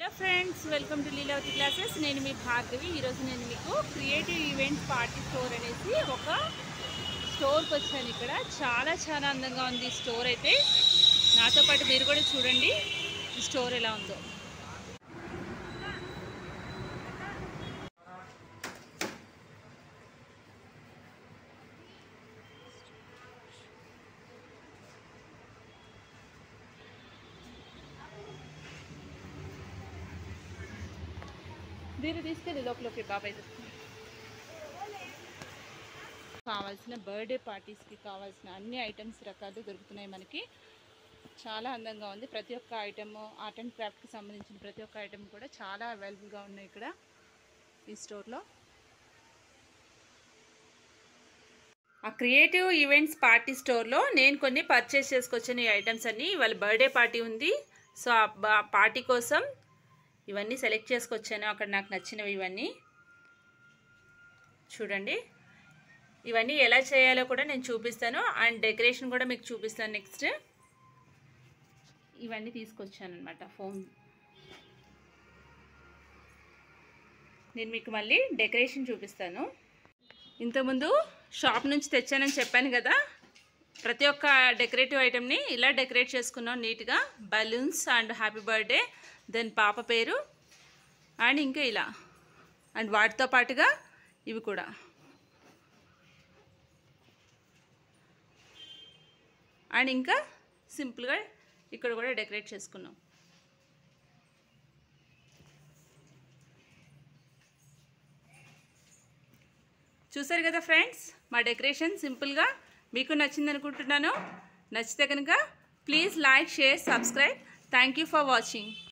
hello friends welcome to Lilavati classes నేను మీ భార్గవి ఈరోజు నేను మీకు క్రియేటివ్ ఈవెంట్స్ పార్టీ స్టోర్ అనేసి ఒక స్టోర్కి వచ్చాను ఇక్కడ చాలా చాలా అందంగా ఉంది ఈ స్టోర్ అయితే నాతో పాటు మీరు కూడా చూడండి ఈ స్టోర్ ఎలా ఉందో దీన్ని తీసుకెళ్ళి లోపలికి బాబాయ్ కావాల్సిన బర్త్డే పార్టీస్కి కావాల్సిన అన్ని ఐటమ్స్ రకాలు దొరుకుతున్నాయి మనకి చాలా అందంగా ఉంది ప్రతి ఒక్క ఐటమ్ ఆర్ట్ అండ్ క్రాఫ్ట్కి సంబంధించిన ప్రతి ఒక్క ఐటమ్ కూడా చాలా అవైలబుల్గా ఉన్నాయి ఇక్కడ ఈ స్టోర్లో ఆ క్రియేటివ్ ఈవెంట్స్ పార్టీ స్టోర్లో నేను కొన్ని పర్చేస్ చేసుకొచ్చిన ఈ ఐటమ్స్ అన్నీ ఇవాళ బర్త్డే పార్టీ ఉంది సో ఆ బా- పార్టీ కోసం ఇవన్నీ సెలెక్ట్ చేసుకొచ్చాను అక్కడ నాకు నచ్చినవి ఇవన్నీ చూడండి ఇవన్నీ ఎలా చేయాలో కూడా నేను చూపిస్తాను అండ్ డెకరేషన్ కూడా మీకు చూపిస్తాను నెక్స్ట్ ఇవన్నీ తీసుకొచ్చాను అనమాట ఫోన్ నేను మీకు మళ్ళీ డెకరేషన్ చూపిస్తాను ఇంతకుముందు షాప్ నుంచి తెచ్చానని చెప్పాను కదా ప్రతి ఒక్క డెకరేటివ్ ఐటెంని ఇలా డెకరేట్ చేసుకున్నాం నీట్గా balloons and happy birthday then పాప పేరు అండ్ ఇంకా ఇలా అండ్ వాటితో పాటుగా ఇవి కూడా అండ్ ఇంకా సింపుల్గా ఇక్కడ కూడా డెకరేట్ చేసుకున్నాం చూసారు కదా ఫ్రెండ్స్ మా డెకరేషన్ సింపుల్గా మీకు నచ్చింది అనుకుంటున్నాను నచ్చితే కనుక please like share subscribe thank you for watching